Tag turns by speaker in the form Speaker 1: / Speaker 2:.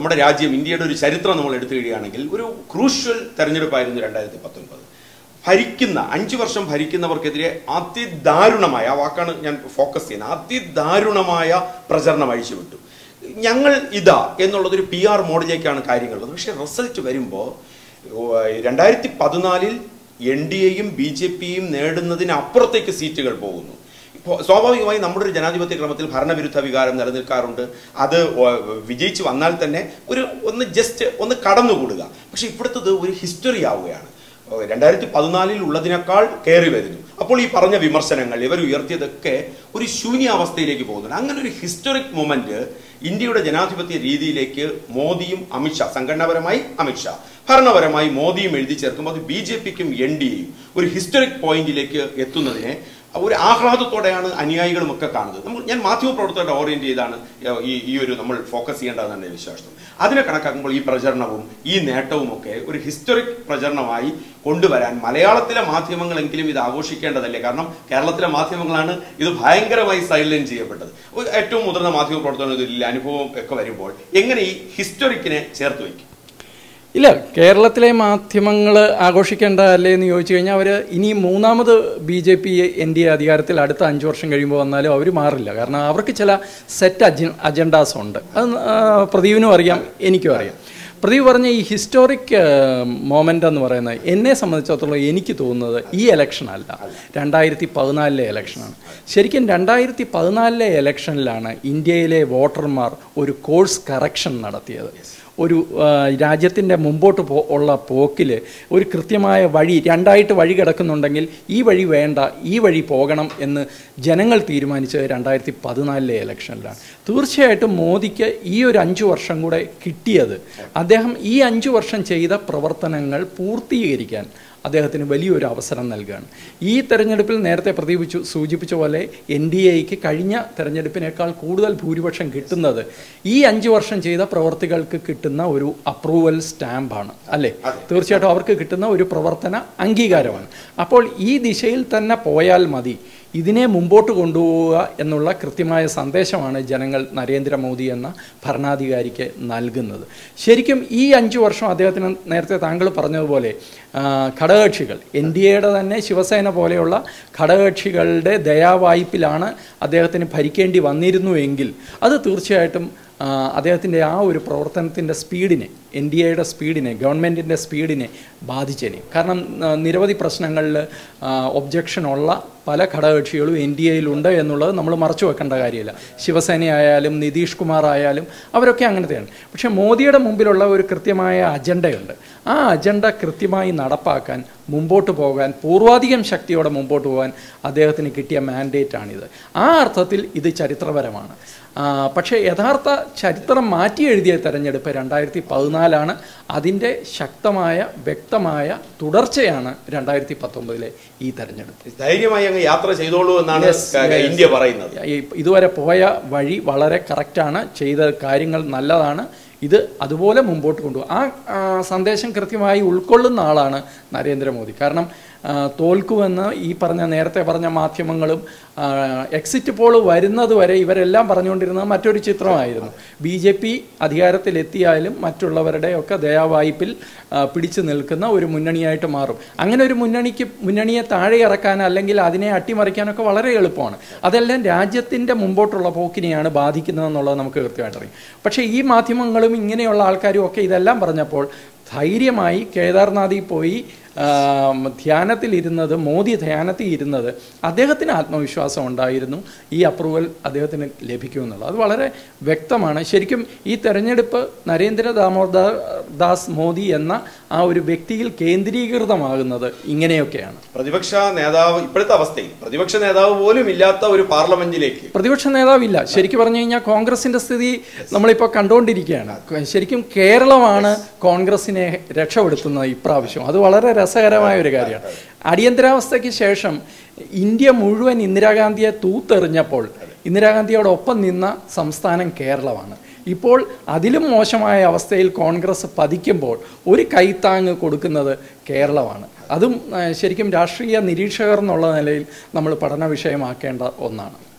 Speaker 1: നമ്മുടെ രാജ്യം ഇന്ത്യയുടെ ഒരു ചരിത്രം നമ്മൾ എടുത്തു കഴിയുകയാണെങ്കിൽ ഒരു ക്രൂഷ്യൽ തെരഞ്ഞെടുപ്പായിരുന്നു രണ്ടായിരത്തി പത്തൊൻപത് ഭരിക്കുന്ന അഞ്ചു വർഷം ഭരിക്കുന്നവർക്കെതിരെ അതിദാരുണമായ ആ വാക്കാണ് ഞാൻ ഫോക്കസ് ചെയ്യുന്നത് അതിദാരുണമായ പ്രചരണം അഴിച്ചുവിട്ടു ഞങ്ങൾ ഇതാ എന്നുള്ളതൊരു പി ആർ മോഡിലേക്കാണ് കാര്യങ്ങളുള്ളത് പക്ഷേ റിസൾട്ട് വരുമ്പോൾ രണ്ടായിരത്തി പതിനാലിൽ എൻ ഡി എയും ബി ജെ പിയും നേടുന്നതിന് അപ്പുറത്തേക്ക് സീറ്റുകൾ പോകുന്നു ഇപ്പോൾ സ്വാഭാവികമായി നമ്മുടെ ഒരു ജനാധിപത്യ ക്രമത്തിൽ ഭരണവിരുദ്ധ വികാരം നിലനിൽക്കാറുണ്ട് അത് ഒ- വിജയിച്ച് വന്നാൽ തന്നെ ഒരു ഒന്ന് ജസ്റ്റ് ഒന്ന് കടന്നുകൂടുക പക്ഷെ ഇവിടുത്തത് ഒരു ഹിസ്റ്ററി ആവുകയാണ് രണ്ടായിരത്തി പതിനാലിൽ ഉള്ളതിനേക്കാൾ കയറി വരുന്നു അപ്പോൾ ഈ പറഞ്ഞ വിമർശനങ്ങൾ ഇവർ ഉയർത്തിയതൊക്കെ ഒരു ശൂന്യാവസ്ഥയിലേക്ക് പോകുന്നുണ്ട് അങ്ങനെ ഒരു ഹിസ്റ്ററിക് മൊമെന്റ് ഇന്ത്യയുടെ ജനാധിപത്യ രീതിയിലേക്ക് മോദിയും അമിത്ഷാ സംഘടനാപരമായി അമിത്ഷാ ഭരണപരമായി മോദിയും എഴുതി ചേർക്കുമ്പോൾ അത് ബി ജെ പിക്കും എൻ ഡി എയും ഒരു ഹിസ്റ്ററിക് പോയിന്റിലേക്ക് എത്തുന്നതിനെ ഒരു ആഹ്ലാദത്തോടെയാണ് അനുയായികളും ഒക്കെ കാണുന്നത് നമ്മൾ ഞാൻ മാധ്യമപ്രവർത്തകരുടെ ഓറിയന്റ് ചെയ്താണ് ഈ ഈ ഒരു നമ്മൾ ഫോക്കസ് ചെയ്യേണ്ടതെന്നാണ് എൻ്റെ വിശ്വാസം അതിനെ കണക്കാക്കുമ്പോൾ ഈ പ്രചരണവും ഈ നേട്ടവും ഒക്കെ ഒരു ഹിസ്റ്ററിക് പ്രചരണമായി കൊണ്ടുവരാൻ മലയാളത്തിലെ മാധ്യമങ്ങളെങ്കിലും ഇത് ആഘോഷിക്കേണ്ടതല്ലേ കാരണം കേരളത്തിലെ മാധ്യമങ്ങളാണ് ഇത് ഭയങ്കരമായി സൈലന്റ് ചെയ്യപ്പെട്ടത് ഒരു ഏറ്റവും മുതിർന്ന മാധ്യമ പ്രവർത്തനം ഇതിൽ അനുഭവം ഒക്കെ വരുമ്പോൾ എങ്ങനെ ഈ ഹിസ്റ്ററിക്കിനെ ചേർത്ത് വയ്ക്കും
Speaker 2: ഇല്ല കേരളത്തിലെ മാധ്യമങ്ങൾ ആഘോഷിക്കേണ്ടതല്ലേ എന്ന് ചോദിച്ചു കഴിഞ്ഞാൽ അവർ ഇനി മൂന്നാമത് B J P N D A അധികാരത്തിൽ അടുത്ത അഞ്ച് വർഷം കഴിയുമ്പോൾ വന്നാലും അവർ മാറില്ല കാരണം അവർക്ക് ചില സെറ്റ് അജ അജണ്ടാസ് ഉണ്ട് അത് ആ, പ്രദീപിനും അറിയാം എനിക്കും അറിയാം പ്രദീപ് പറഞ്ഞ ഈ ഹിസ്റ്റോറിക് മോമെൻ്റ് എന്ന് പറയുന്നത് എന്നെ സംബന്ധിച്ചിടത്തോളം എനിക്ക് തോന്നുന്നത് ഈ ഇലക്ഷൻ അല്ല രണ്ടായിരത്തി പതിനാലിലെ ഇലക്ഷനാണ് ശരിക്കും രണ്ടായിരത്തി പതിനാലിലെ ഇലക്ഷനിലാണ് ഇന്ത്യയിലെ വോട്ടർമാർ ഒരു കോഴ്സ് കറക്ഷൻ നടത്തിയത് ഒരു രാജ്യത്തിൻ്റെ മുമ്പോട്ട് പോ ഉള്ള പോക്കിൽ ഒരു കൃത്യമായ വഴി രണ്ടായിട്ട് വഴി കിടക്കുന്നുണ്ടെങ്കിൽ ഈ വഴി വേണ്ട ഈ വഴി പോകണം എന്ന് ജനങ്ങൾ തീരുമാനിച്ചത് രണ്ടായിരത്തി പതിനാലിലെ ഇലക്ഷനിലാണ് തീർച്ചയായിട്ടും മോദിക്ക് ഈ ഒരു അഞ്ച് വർഷം കൂടെ കിട്ടിയത് അദ്ദേഹം ഈ അഞ്ച് വർഷം ചെയ്ത പ്രവർത്തനങ്ങൾ പൂർത്തീകരിക്കാൻ അദ്ദേഹത്തിന് വലിയൊരു അവസരം നൽകുകയാണ് ഈ തെരഞ്ഞെടുപ്പിൽ നേരത്തെ പ്രദീപിച്ചു സൂചിപ്പിച്ച പോലെ എൻ ഡി എക്ക് കഴിഞ്ഞ തെരഞ്ഞെടുപ്പിനേക്കാൾ കൂടുതൽ ഭൂരിപക്ഷം കിട്ടുന്നത് ഈ അഞ്ച് വർഷം ചെയ്ത പ്രവർത്തികൾക്ക് കിട്ടുന്ന ഒരു അപ്രൂവൽ സ്റ്റാമ്പാണ് അല്ലേ തീർച്ചയായിട്ടും അവർക്ക് കിട്ടുന്ന ഒരു പ്രവർത്തന അംഗീകാരമാണ് അപ്പോൾ ഈ ദിശയിൽ തന്നെ പോയാൽ മതി ഇതിനെ മുമ്പോട്ട് കൊണ്ടുപോവുക എന്നുള്ള കൃത്യമായ സന്ദേശമാണ് ജനങ്ങൾ നരേന്ദ്രമോദി എന്ന ഭരണാധികാരിക്ക് നൽകുന്നത് ശരിക്കും ഈ അഞ്ച് വർഷം അദ്ദേഹത്തിന് നേരത്തെ താങ്കൾ പറഞ്ഞതുപോലെ ആ, ഘടകകക്ഷികൾ എൻ ഡി എയുടെ തന്നെ ശിവസേന പോലെയുള്ള ഘടകകക്ഷികളുടെ ദയാവായ്പിലാണ് അദ്ദേഹത്തിന് ഭരിക്കേണ്ടി വന്നിരുന്നുവെങ്കിൽ അത് തീർച്ചയായിട്ടും ആ, അദ്ദേഹത്തിൻ്റെ ആ ഒരു പ്രവർത്തനത്തിൻ്റെ സ്പീഡിനെ എൻ ഡി എയുടെ സ്പീഡിനെ ഗവൺമെൻറ്റിൻ്റെ സ്പീഡിനെ ബാധിച്ചേനെ കാരണം ആ, നിരവധി പ്രശ്നങ്ങളിൽ ഒബ്ജക്ഷൻ ഉള്ള പല ഘടകകക്ഷികളും എൻ ഡി എയിലുണ്ട് എന്നുള്ളത് നമ്മൾ മറച്ചു വെക്കേണ്ട കാര്യമില്ല ശിവസേനയായാലും നിതീഷ് കുമാർ ആയാലും അവരൊക്കെ അങ്ങനത്തെയാണ് പക്ഷേ മോദിയുടെ മുമ്പിലുള്ള ഒരു കൃത്യമായ അജണ്ടയുണ്ട് ആ അജണ്ട കൃത്യമായി നടപ്പാക്കാൻ മുമ്പോട്ട് പോകാൻ പൂർവാധികം ശക്തിയോടെ മുമ്പോട്ട് പോകാൻ അദ്ദേഹത്തിന് കിട്ടിയ മാൻഡേറ്റാണിത് ആ അർത്ഥത്തിൽ ഇത് ചരിത്രപരമാണ് ആ, പക്ഷേ യഥാർത്ഥ ചരിത്രം മാറ്റി എഴുതിയ തെരഞ്ഞെടുപ്പ് രണ്ടായിരത്തി പതിനാലാണ് അതിൻ്റെ ശക്തമായ വ്യക്തമായ തുടർച്ചയാണ് രണ്ടായിരത്തി പത്തൊമ്പതിലെ ഈ തെരഞ്ഞെടുപ്പ്
Speaker 1: ധൈര്യമായി അങ്ങ് യാത്ര ചെയ്തോളൂ എന്നാണ്
Speaker 2: Yes, yes.
Speaker 1: ഇന്ത്യ പറയുന്നത്
Speaker 2: ഈ ഇതുവരെ പോയ വഴി വളരെ കറക്റ്റാണ് ചെയ്ത കാര്യങ്ങൾ നല്ലതാണ് ഇത് അതുപോലെ മുമ്പോട്ട് കൊണ്ടുപോകും ആ ആ, സന്ദേശം കൃത്യമായി ഉൾക്കൊള്ളുന്ന ആളാണ് നരേന്ദ്രമോദി കാരണം ആ, തോൽക്കുമെന്ന് ഈ പറഞ്ഞ നേരത്തെ പറഞ്ഞ മാധ്യമങ്ങളും ആ, എക്സിറ്റ് പോൾ വരുന്നത് വരെ ഇവരെല്ലാം പറഞ്ഞുകൊണ്ടിരുന്നത് മറ്റൊരു ചിത്രമായിരുന്നു ബി ജെ പി അധികാരത്തിലെത്തിയാലും മറ്റുള്ളവരുടെ ഒക്കെ ദയാവായ്പിൽ ആ, പിടിച്ചു നിൽക്കുന്ന ഒരു മുന്നണിയായിട്ട് മാറും അങ്ങനെ ഒരു മുന്നണിക്ക് മുന്നണിയെ താഴെ ഇറക്കാൻ അല്ലെങ്കിൽ അതിനെ അട്ടിമറിക്കാനൊക്കെ വളരെ എളുപ്പമാണ് അതെല്ലാം രാജ്യത്തിൻ്റെ മുമ്പോട്ടുള്ള പോക്കിനെയാണ് ബാധിക്കുന്നതെന്നുള്ളത് നമുക്ക് കൃത്യമായിട്ട് അറിയാം പക്ഷേ ഈ മാധ്യമങ്ങളും ഇങ്ങനെയുള്ള ആൾക്കാരും ഒക്കെ ഇതെല്ലാം പറഞ്ഞപ്പോൾ ധൈര്യമായി കേദാർനാഥിൽ പോയി ആ, ധ്യാനത്തിലിരുന്നത് മോദി ധ്യാനത്തിൽ ഇരുന്നത് അദ്ദേഹത്തിന് ആത്മവിശ്വാസം ഉണ്ടായിരുന്നു ഈ അപ്രൂവൽ അദ്ദേഹത്തിന് ലഭിക്കുമെന്നുള്ളത് അത് വളരെ വ്യക്തമാണ് ശരിക്കും ഈ തെരഞ്ഞെടുപ്പ് നരേന്ദ്ര ദാമോദർ ദാസ് മോദി എന്ന ആ ഒരു വ്യക്തിയിൽ കേന്ദ്രീകൃതമാകുന്നത് ഇങ്ങനെയൊക്കെയാണ്
Speaker 1: പ്രതിപക്ഷ നേതാവ് ഇപ്പോഴത്തെ അവസ്ഥയിൽ പ്രതിപക്ഷ നേതാവ് പോലും ഇല്ലാത്ത ഒരു പാർലമെന്റിലേക്ക്
Speaker 2: പ്രതിപക്ഷ നേതാവില്ല ശരിക്കും പറഞ്ഞു കഴിഞ്ഞാൽ കോൺഗ്രസിന്റെ സ്ഥിതി നമ്മളിപ്പോൾ കണ്ടുകൊണ്ടിരിക്കുകയാണ് ശരിക്കും കേരളമാണ് കോൺഗ്രസിനെ രക്ഷപ്പെടുത്തുന്നത് ഇപ്രാവശ്യം അത് വളരെ രസകരമായ ഒരു കാര്യമാണ് അടിയന്തരാവസ്ഥയ്ക്ക് ശേഷം ഇന്ത്യ മുഴുവൻ ഇന്ദിരാഗാന്ധിയെ തൂത്തെറിഞ്ഞപ്പോൾ ഇന്ദിരാഗാന്ധിയോടൊപ്പം നിന്ന സംസ്ഥാനം കേരളമാണ് ഇപ്പോൾ അതിലും മോശമായ അവസ്ഥയിൽ കോൺഗ്രസ് പതിക്കുമ്പോൾ ഒരു കൈത്താങ്ങ് കൊടുക്കുന്നത് കേരളമാണ് അതും ആ, ശരിക്കും രാഷ്ട്രീയ നിരീക്ഷകർ എന്നുള്ള നിലയിൽ നമ്മൾ പഠന വിഷയമാക്കേണ്ട ഒന്നാണ്